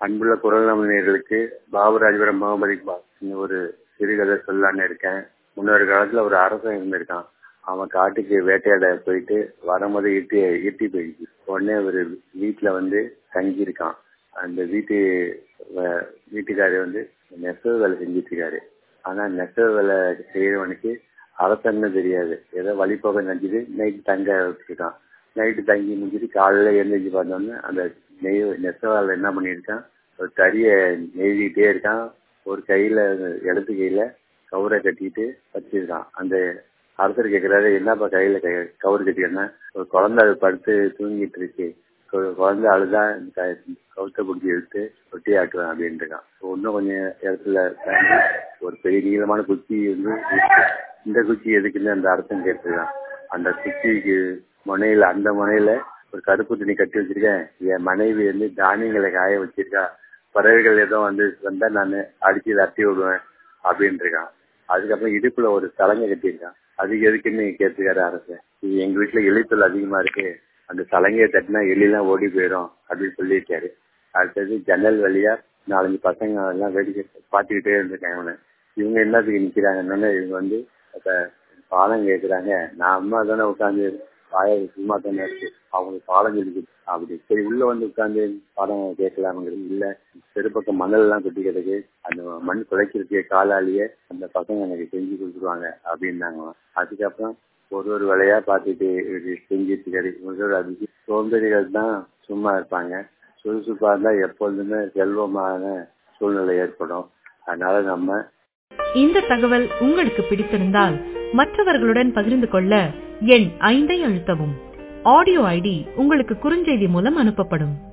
அன்புள்ள குரல் நேயர்களுக்கு பாபுராஜபுரம் முகமது இக்பால் ஒரு சிறுகதை சொல்லலான்னு இருக்கேன் முன்னொரு காலத்துல ஒரு அரசன் இருந்திருக்கான் அவன் காட்டுக்கு வேட்டையாட போயிட்டு வரும்போது ஈட்டி ஈட்டி போயிடுச்சு உடனே ஒரு வீட்டுல வந்து தங்கியிருக்கான் அந்த வீட்டு வ- வீட்டுக்காரர் வந்து நெசவு வேலை செஞ்சுட்டு இருக்காரு ஆனா நெசவு வேலை செய்யறவனுக்கு அரசன்னு தெரியாது ஏதோ வழிபோக நினைச்சிட்டு நைட்டு தங்க வச்சுருக்கான் நைட்டு தங்கி முடிஞ்சிட்டு காலையில எழுந்திரிச்சு பார்த்தோன்னே அந்த நெய் நெசவாளர் என்ன பண்ணியிருக்கான் ஒரு தறிய நெய்திக்கிட்டே இருக்கான் ஒரு கையில இடது கையில கவுரை கட்டிட்டு வச்சிருக்கான் அந்த அரசர் கேட்கிறாரு என்னப்பா கையில கை கவுரு கட்டிக்கிறேன்னா ஒரு குழந்தை அது படுத்து தூங்கிட்டு இருக்கு ஒரு குழந்தை அழுதா இந்த க- கவுத்தை பிடிச்சி எடுத்து ஒட்டி ஆட்டுவேன் அப்படின்ட்டு இருக்கான் இன்னும் கொஞ்சம் இடத்துல தாண்டி ஒரு பெரிய நீளமான குச்சி வந்து இருக்கு. இந்த குச்சி எதுக்குன்னு அந்த அரசன் கேட்டிருக்கான் அந்த குச்சிக்கு முனையில அந்த முனையில ஒரு கருப்பு துணி கட்டி வச்சிருக்கேன் என் மனைவி வந்து தானியங்களை காய வச்சிருக்கா பறவைகள் ஏதோ வந்து வந்தா நான் அடிச்சு தட்டி விடுவேன் அப்படின்ட்டு இருக்கான் அதுக்கப்புறம் இடுப்புல ஒரு சலங்கை கட்டியிருக்கான் அது எதுக்குன்னு கேட்டிருக்காரு அரசு இது எங்க வீட்டுல எலித்தொல் அதிகமா இருக்கு அந்த சலங்கையை தட்டினா எலிலாம் ஓடி போயிடும் அப்படின்னு சொல்லியிருக்காரு அடுத்தது ஜன்னல் வழியா நாலஞ்சு பசங்க எல்லாம் வேடிக்கை பார்த்துக்கிட்டே இருந்திருக்காங்க இவனை இவங்க என்னத்துக்கு நிக்கிறாங்கன்னு இவங்க வந்து அப்ப பாலம் கேக்குறாங்க நான் அம்மா தானே உட்காந்து வாய சும்மா தானே இருக்கு அவங்க பாலம் இருக்கு அப்படி சரி உள்ள வந்து உட்காந்து பாடம் கேட்கலாம்ங்கிறது இல்ல தெருப்பக்கம் மணல் எல்லாம் கொட்டி கிடக்கு அந்த மண் குலைக்கிறதுக்கு காலாலேயே அந்த பசங்க எனக்கு செஞ்சு கொடுத்துருவாங்க அப்படின்னாங்க அதுக்கப்புறம் ஒரு ஒரு வேலையா பார்த்துட்டு இவரு செஞ்சுட்டு இருக்காரு முதல் அதுக்கு சோம்பேறிகள் தான் சும்மா இருப்பாங்க சுறுசுறுப்பா இருந்தா எப்பொழுதுமே செல்வமான சூழ்நிலை ஏற்படும் அதனால நம்ம இந்த தகவல் உங்களுக்கு பிடித்திருந்தால் மற்றவர்களுடன் பகிர்ந்து கொள்ள எண் ஐந்தை அழுத்தவும் ஆடியோ ஐடி உங்களுக்கு குறுஞ்செய்தி மூலம் அனுப்பப்படும்